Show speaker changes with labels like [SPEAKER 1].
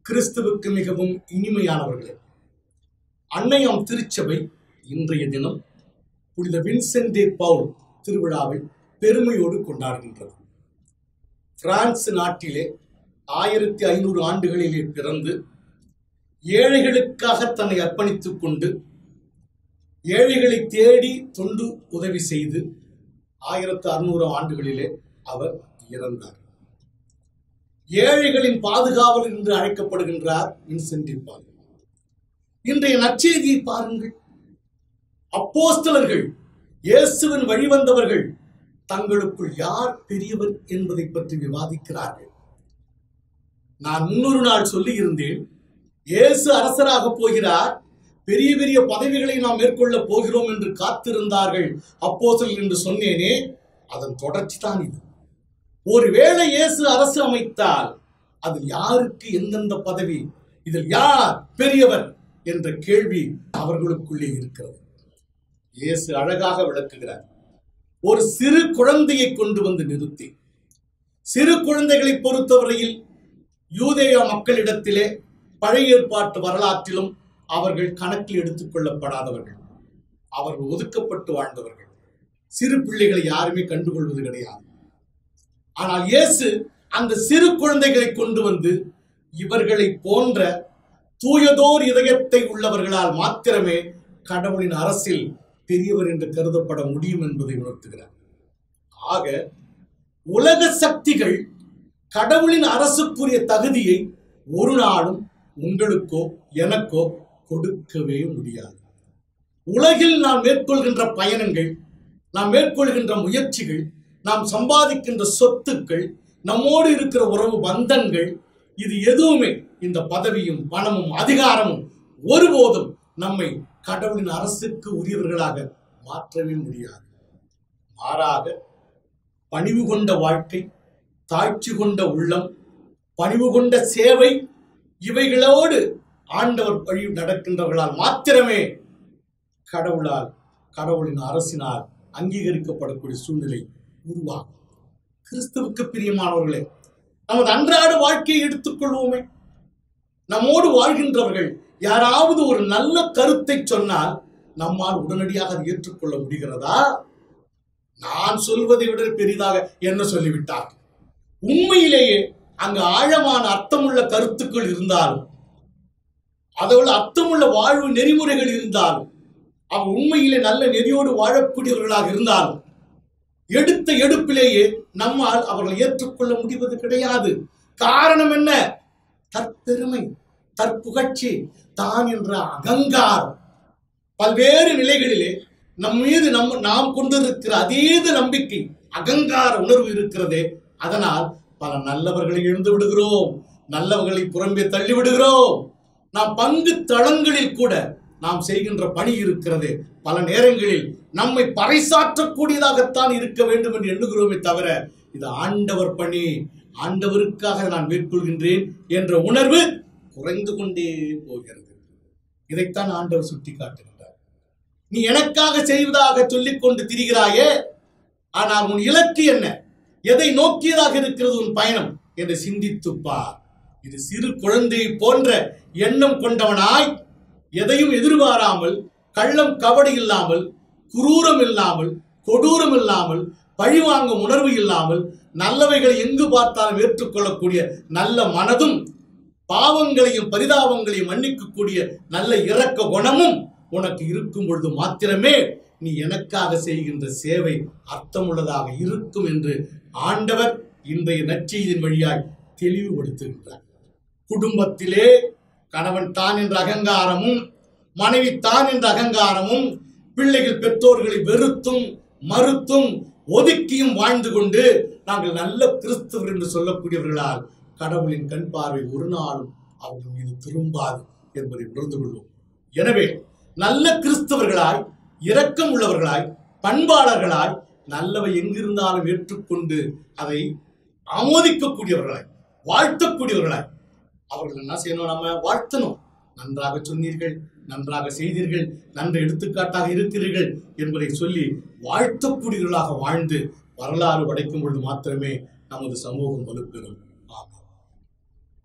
[SPEAKER 1] கிறிஸ்துவுக்கு மிகவும் இனிமையானவர்களே அன்னையாம் திருச்சபை இன்றைய தினம் புனித வின்சென்டே பவுல் திருவிழாவை பெருமையோடு கொண்டாடுகின்றது பிரான்ஸ் நாட்டிலே ஆயிரத்தி ஐநூறு ஆண்டுகளிலே பிறந்து ஏழைகளுக்காக தன்னை அர்ப்பணித்துக் கொண்டு ஏழைகளை தேடி தொண்டு உதவி செய்து ஆயிரத்து அறுநூறு ஆண்டுகளிலே அவர் இறந்தார் ஏழைகளின் பாதுகாவலர் என்று அழைக்கப்படுகின்றார் வின்சென்டி பால் இன்றைய நற்செய்தியை பாருங்கள் அப்போஸ்தலர்கள் இயேசுவின் வழிவந்தவர்கள் தங்களுக்குள் யார் பெரியவர் என்பதை பற்றி விவாதிக்கிறார்கள் நான் முன்னொரு நாள் சொல்லி இருந்தேன் இயேசு அரசராக போகிறார் பெரிய பெரிய பதவிகளை நாம் மேற்கொள்ளப் போகிறோம் என்று காத்திருந்தார்கள் அப்போஸ்தலர்கள் என்று சொன்னேனே அதன் தொடர்ச்சி தான் இது ஒருவேளை இயேசு அரசு அமைத்தால் அதில் யாருக்கு எந்தெந்த பதவி இதில் யார் பெரியவர் என்ற கேள்வி அவர்களுக்குள்ளே இருக்கிறது இயேசு அழகாக விளக்குகிறார் ஒரு சிறு குழந்தையை கொண்டு வந்து நிறுத்தி சிறு குழந்தைகளை பொறுத்தவரையில் யூதேய மக்களிடத்திலே பழைய ஏற்பாட்டு வரலாற்றிலும் அவர்கள் கணக்கில் எடுத்துக் கொள்ளப்படாதவர்கள் அவர்கள் ஒதுக்கப்பட்டு வாழ்ந்தவர்கள் சிறு பிள்ளைகளை யாருமே கண்டுகொள்வது கிடையாது ஆனால் இயேசு அந்த சிறு குழந்தைகளை கொண்டு வந்து இவர்களை போன்ற தூயதோர் இதயத்தை உள்ளவர்களால் மாத்திரமே கடவுளின் அரசில் பெரியவர் என்று கருதப்பட முடியும் என்பதை உணர்த்துகிறார் ஆக உலக சக்திகள் கடவுளின் அரசுக்குரிய தகுதியை ஒரு நாளும் உங்களுக்கோ எனக்கோ கொடுக்கவே முடியாது உலகில் நாம் மேற்கொள்கின்ற பயணங்கள் நாம் மேற்கொள்கின்ற முயற்சிகள் நாம் சம்பாதிக்கின்ற சொத்துக்கள் நம்மோடு இருக்கிற உறவு பந்தங்கள் இது எதுவுமே இந்த பதவியும் பணமும் அதிகாரமும் ஒருபோதும் நம்மை கடவுளின் அரசுக்கு உரியவர்களாக மாற்றவே முடியாது மாறாக பணிவு கொண்ட வாழ்க்கை தாழ்ச்சி கொண்ட உள்ளம் பணிவு கொண்ட சேவை இவைகளோடு ஆண்டவர் வழி நடக்கின்றவர்களால் மாத்திரமே கடவுளால் கடவுளின் அரசினால் அங்கீகரிக்கப்படக்கூடிய சூழ்நிலை உருவாகும் கிறிஸ்துவுக்கு பிரியமானவர்களே நமது அன்றாட வாழ்க்கையை எடுத்துக்கொள்வோமே நம்மோடு வாழ்கின்றவர்கள் யாராவது ஒரு நல்ல கருத்தை சொன்னால் நம்மால் உடனடியாக அதை ஏற்றுக்கொள்ள முடிகிறதா நான் சொல்வதை விட பெரிதாக என்ன சொல்லிவிட்டார் உண்மையிலேயே அங்கு ஆழமான அர்த்தமுள்ள கருத்துக்கள் இருந்தாலும் அதோடு அர்த்தமுள்ள வாழ்வு நெறிமுறைகள் இருந்தாலும் அவ் உண்மையிலே நல்ல நெறியோடு வாழக்கூடியவர்களாக இருந்தாலும் எடுத்த எடுப்பிலேயே நம்மால் அவர்களை ஏற்றுக்கொள்ள முடிவது கிடையாது காரணம் என்ன தற்பெருமை தற்புகழ்ச்சி தான் என்ற அகங்காரம் பல்வேறு நிலைகளிலே நம் மீது நம் நாம் கொண்டிருக்கிற அதீத நம்பிக்கை அகங்கார உணர்வு இருக்கிறதே அதனால் பல நல்லவர்களை இழந்து விடுகிறோம் நல்லவர்களை புறம்பே தள்ளி விடுகிறோம் நாம் பங்கு தளங்களில் கூட நாம் செய்கின்ற பணி இருக்கிறது பல நேரங்களில் நம்மை பறைசாற்றக்கூடியதாகத்தான் இருக்க வேண்டும் என்று எண்ணுகிறோமே தவிர இது ஆண்டவர் பணி ஆண்டவருக்காக நான் மேற்கொள்கின்றேன் என்ற உணர்வு குறைந்து கொண்டே போகிறது இதைத்தான் ஆண்டவர் சுட்டி காட்டுகின்றார் நீ எனக்காக செய்வதாக சொல்லிக் கொண்டு திரிகிறாயே ஆனால் உன் இலக்கு என்ன எதை நோக்கியதாக இருக்கிறது உன் பயணம் என்று சிந்தித்துப் பார் இது சிறு குழந்தையை போன்ற எண்ணம் கொண்டவனாய் எதையும் எதிர்பாராமல் கள்ளம் கபடி இல்லாமல் குரூரம் இல்லாமல் கொடூரம் இல்லாமல் பழிவாங்கும் உணர்வு இல்லாமல் நல்லவைகளை எங்கு பார்த்தாலும் ஏற்றுக்கொள்ளக்கூடிய நல்ல மனதும் பாவங்களையும் பரிதாபங்களையும் மன்னிக்கக்கூடிய நல்ல இரக்க குணமும் உனக்கு இருக்கும் பொழுது மாத்திரமே நீ எனக்காக செய்கின்ற சேவை அர்த்தமுள்ளதாக இருக்கும் என்று ஆண்டவர் இன்றைய நற்செய்தியின் வழியாய் தெளிவுபடுத்துகின்றார் குடும்பத்திலே கணவன் தான் என்ற அகங்காரமும் மனைவி தான் என்ற அகங்காரமும் பிள்ளைகள் பெற்றோர்களை வெறுத்தும் மறுத்தும் ஒதுக்கியும் வாழ்ந்து கொண்டு நாங்கள் நல்ல கிறிஸ்தவர் என்று சொல்லக்கூடியவர்களால் கடவுளின் கண் பார்வை ஒரு நாளும் அவர்கள் மீது திரும்பாது என்பதை உணர்ந்து கொள்வோம் எனவே நல்ல கிறிஸ்தவர்களாய் இரக்கம் உள்ளவர்களாய் பண்பாளர்களாய் நல்லவை எங்கிருந்தாலும் ஏற்றுக்கொண்டு அதை ஆமோதிக்கக்கூடியவர்களாய் வாழ்த்தக்கூடியவர்களாய் அவர்கள் என்ன செய்யணும் நம்ம வாழ்த்தணும் நன்றாக சொன்னீர்கள் நன்றாக செய்தீர்கள் நன்று எடுத்துக்காட்டாக இருக்கிறீர்கள் என்பதை சொல்லி வாழ்த்தக்கூடியவர்களாக வாழ்ந்து வரலாறு படைக்கும் பொழுது மாத்திரமே நமது சமூகம் வலுப்பெறும் ஆமாம்